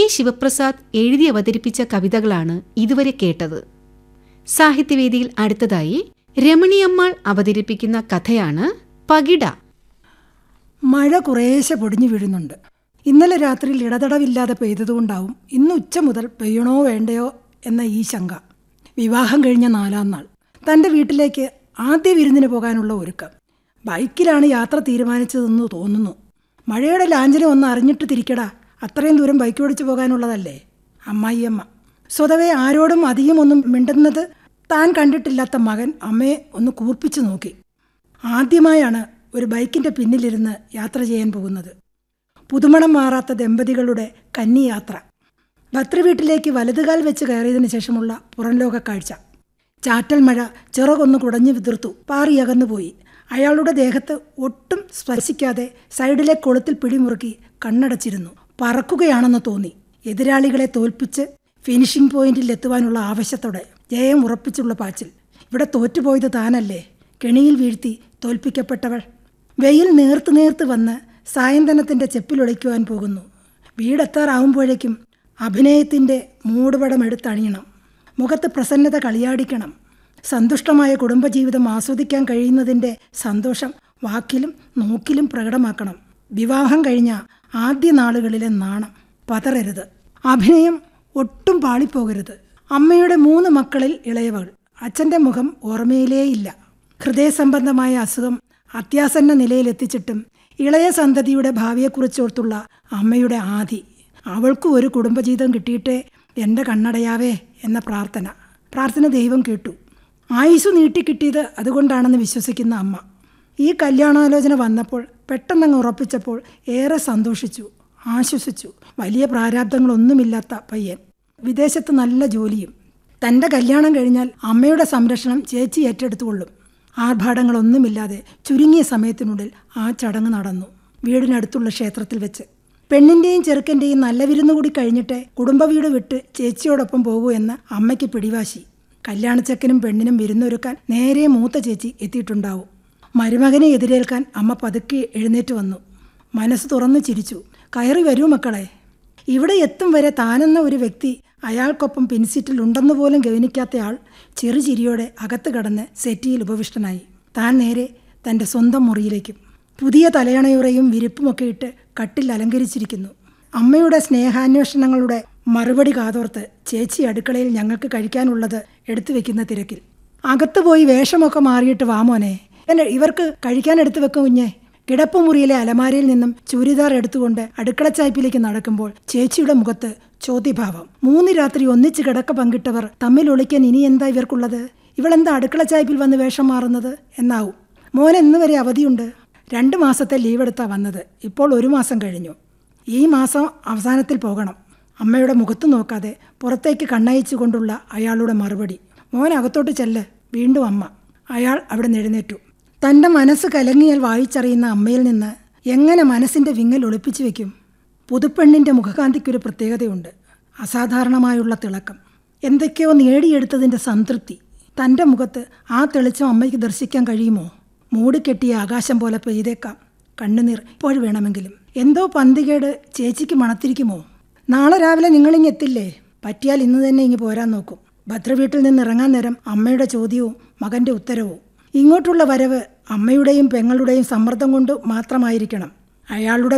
ശിവപ്രസാദ് എഴുതി അവതരിപ്പിച്ച കവിതകളാണ് ഇതുവരെ കേട്ടത് സാഹിത്യവേദിയിൽ അടുത്തതായി രമണിയമ്മാൾ അവതരിപ്പിക്കുന്ന കഥയാണ് പകിട മഴ കുറേശ്ശെ പൊടിഞ്ഞു വീഴുന്നുണ്ട് ഇന്നലെ രാത്രിയിൽ ഇടതടവില്ലാതെ പെയ്തതുകൊണ്ടാവും ഇന്ന് ഉച്ച മുതൽ പെയ്യണോ വേണ്ടയോ എന്ന ഈ ശങ്ക വിവാഹം കഴിഞ്ഞ നാലാം നാൾ തൻ്റെ വീട്ടിലേക്ക് ആദ്യ വിരുന്നിന് പോകാനുള്ള ഒരുക്കം ബൈക്കിലാണ് യാത്ര തീരുമാനിച്ചതെന്ന് തോന്നുന്നു മഴയുടെ ലാഞ്ചനം ഒന്ന് അറിഞ്ഞിട്ട് തിരിക്കടാ അത്രയും ദൂരം ബൈക്ക് ഓടിച്ചു പോകാനുള്ളതല്ലേ അമ്മായിയമ്മ സ്വതവേ ആരോടും അധികം ഒന്നും മിണ്ടുന്നത് താൻ കണ്ടിട്ടില്ലാത്ത മകൻ അമ്മയെ ഒന്ന് കൂർപ്പിച്ചു നോക്കി ആദ്യമായാണ് ഒരു ബൈക്കിൻ്റെ പിന്നിലിരുന്ന് യാത്ര ചെയ്യാൻ പോകുന്നത് പുതുമണം മാറാത്ത ദമ്പതികളുടെ കന്നിയാത്ര ഭദ്രവീട്ടിലേക്ക് വലതുകാൽ വെച്ച് കയറിയതിനു ശേഷമുള്ള പുറംലോക കാഴ്ച ചാറ്റൽ മഴ ചിറകൊന്ന് കുടഞ്ഞു വിതിർത്തു പാറിയകന്നുപോയി അയാളുടെ ദേഹത്ത് ഒട്ടും സ്പർശിക്കാതെ സൈഡിലെ കൊളുത്തിൽ പിടിമുറുക്കി കണ്ണടച്ചിരുന്നു പറക്കുകയാണെന്ന് തോന്നി എതിരാളികളെ തോൽപ്പിച്ച് ഫിനിഷിംഗ് പോയിന്റിൽ എത്തുവാനുള്ള ആവശ്യത്തോടെ ജയം ഉറപ്പിച്ചുള്ള പാച്ചിൽ ഇവിടെ തോറ്റുപോയത് താനല്ലേ കെണിയിൽ വീഴ്ത്തി തോൽപ്പിക്കപ്പെട്ടവൾ വെയിൽ നേർത്ത് നേർത്ത് വന്ന് സായന്തനത്തിൻ്റെ ചെപ്പിലൊളിക്കുവാൻ പോകുന്നു വീടെത്താറാവുമ്പോഴേക്കും അഭിനയത്തിൻ്റെ മൂടുപടം എടുത്തണിയണം മുഖത്ത് പ്രസന്നത കളിയാടിക്കണം സന്തുഷ്ടമായ കുടുംബജീവിതം ആസ്വദിക്കാൻ കഴിയുന്നതിൻ്റെ സന്തോഷം വാക്കിലും നോക്കിലും പ്രകടമാക്കണം വിവാഹം കഴിഞ്ഞ ആദ്യ നാളുകളിലെ നാണം പതറരുത് അഭിനയം ഒട്ടും പാളിപ്പോകരുത് അമ്മയുടെ മൂന്ന് മക്കളിൽ ഇളയവൾ അച്ഛൻ്റെ മുഖം ഓർമ്മയിലേയില്ല ഹൃദയസംബന്ധമായ അസുഖം അത്യാസന്ന നിലയിലെത്തിച്ചിട്ടും ഇളയ സന്തതിയുടെ ഭാവിയെക്കുറിച്ചോർത്തുള്ള അമ്മയുടെ ആധി അവൾക്കും ഒരു കുടുംബജീവിതം കിട്ടിയിട്ടേ എൻ്റെ കണ്ണടയാവേ എന്ന പ്രാർത്ഥന പ്രാർത്ഥന ദൈവം കേട്ടു ആയുസ് നീട്ടിക്കിട്ടിയത് അതുകൊണ്ടാണെന്ന് വിശ്വസിക്കുന്ന അമ്മ ഈ കല്യാണാലോചന വന്നപ്പോൾ പെട്ടെന്നങ്ങ് ഉറപ്പിച്ചപ്പോൾ ഏറെ സന്തോഷിച്ചു ആശ്വസിച്ചു വലിയ പ്രാരാബ്ദങ്ങളൊന്നുമില്ലാത്ത പയ്യൻ വിദേശത്ത് നല്ല ജോലിയും തൻ്റെ കല്യാണം കഴിഞ്ഞാൽ അമ്മയുടെ സംരക്ഷണം ചേച്ചി ഏറ്റെടുത്തുകൊള്ളും ആർഭാടങ്ങളൊന്നുമില്ലാതെ ചുരുങ്ങിയ സമയത്തിനുള്ളിൽ ആ ചടങ്ങ് നടന്നു വീടിനടുത്തുള്ള ക്ഷേത്രത്തിൽ വെച്ച് പെണ്ണിൻ്റെയും ചെറുക്കൻ്റെയും നല്ല വിരുന്ന് കൂടി കഴിഞ്ഞിട്ട് കുടുംബ വീട് വിട്ട് ചേച്ചിയോടൊപ്പം പോകൂ എന്ന് അമ്മയ്ക്ക് പിടിവാശി കല്യാണച്ചക്കനും പെണ്ണിനും വിരുന്നൊരുക്കാൻ നേരെ മൂത്ത ചേച്ചി എത്തിയിട്ടുണ്ടാവും മരുമകനെ എതിരേൽക്കാൻ അമ്മ പതുക്കെ എഴുന്നേറ്റ് വന്നു മനസ്സ് തുറന്നു ചിരിച്ചു കയറി വരൂ മക്കളെ ഇവിടെ എത്തും വരെ താനെന്ന ഒരു വ്യക്തി അയാൾക്കൊപ്പം പിൻസീറ്റിൽ ഉണ്ടെന്ന് പോലും ഗവനിക്കാത്തയാൾ ചെറുചിരിയോടെ അകത്ത് കടന്ന് സെറ്റിയിൽ ഉപവിഷ്ടനായി താൻ നേരെ തൻ്റെ സ്വന്തം മുറിയിലേക്കും പുതിയ തലയണയുറയും വിരിപ്പുമൊക്കെ ഇട്ട് കട്ടിൽ അലങ്കരിച്ചിരിക്കുന്നു അമ്മയുടെ സ്നേഹാന്വേഷണങ്ങളുടെ മറുപടി കാതോർത്ത് ചേച്ചി അടുക്കളയിൽ ഞങ്ങൾക്ക് കഴിക്കാനുള്ളത് എടുത്തു വെക്കുന്ന തിരക്കിൽ അകത്ത് പോയി വേഷമൊക്കെ മാറിയിട്ട് വാമോനെ എന്നെ ഇവർക്ക് കഴിക്കാൻ എടുത്തു വെക്കും കുഞ്ഞെ കിടപ്പുമുറിയിലെ അലമാരയിൽ നിന്നും ചൂരിദാർ എടുത്തുകൊണ്ട് അടുക്കളച്ചായ്പിലേക്ക് നടക്കുമ്പോൾ ചേച്ചിയുടെ മുഖത്ത് ചോദ്യഭാവം മൂന്ന് രാത്രി ഒന്നിച്ച് കിടക്ക പങ്കിട്ടവർ തമ്മിൽ ഒളിക്കാൻ ഇനി എന്താ ഇവർക്കുള്ളത് ഇവളെന്താ അടുക്കളച്ചായ്പിൽ വന്ന് വേഷം മാറുന്നത് എന്നാവും മോൻ എന്ന് വരെ അവധിയുണ്ട് രണ്ട് മാസത്തെ ലീവ് എടുത്താ വന്നത് ഇപ്പോൾ ഒരു മാസം കഴിഞ്ഞു ഈ മാസം അവസാനത്തിൽ പോകണം അമ്മയുടെ മുഖത്ത് നോക്കാതെ പുറത്തേക്ക് കണ്ണയച്ചു കൊണ്ടുള്ള അയാളുടെ മറുപടി മോൻ അകത്തോട്ട് ചെല്ല് വീണ്ടും അമ്മ അയാൾ അവിടെ എഴുന്നേറ്റു തൻ്റെ മനസ്സ് കലങ്ങിയാൽ വായിച്ചറിയുന്ന അമ്മയിൽ നിന്ന് എങ്ങനെ മനസ്സിൻ്റെ വിങ്ങൽ ഒളിപ്പിച്ചു വെക്കും പുതുപ്പെണ്ണിൻ്റെ മുഖകാന്തിക്കൊരു പ്രത്യേകതയുണ്ട് അസാധാരണമായുള്ള തിളക്കം എന്തൊക്കെയോ നേടിയെടുത്തതിൻ്റെ സംതൃപ്തി തൻ്റെ മുഖത്ത് ആ തെളിച്ചം അമ്മയ്ക്ക് ദർശിക്കാൻ കഴിയുമോ മൂടിക്കെട്ടിയ ആകാശം പോലെ പെയ്തേക്കാം കണ്ണുനീർ ഇപ്പോൾ വേണമെങ്കിലും എന്തോ പന്തികേട് ചേച്ചിക്ക് മണത്തിരിക്കുമോ നാളെ രാവിലെ നിങ്ങളിങ്ങ് എത്തില്ലേ പറ്റിയാൽ ഇന്ന് തന്നെ ഇങ്ങ് പോരാൻ നോക്കും ഭദ്രവീട്ടിൽ നിന്ന് ഇറങ്ങാൻ നേരം അമ്മയുടെ ചോദ്യവും മകൻ്റെ ഉത്തരവും ഇങ്ങോട്ടുള്ള വരവ് അമ്മയുടെയും പെങ്ങളുടെയും സമ്മർദ്ദം കൊണ്ട് മാത്രമായിരിക്കണം അയാളുടെ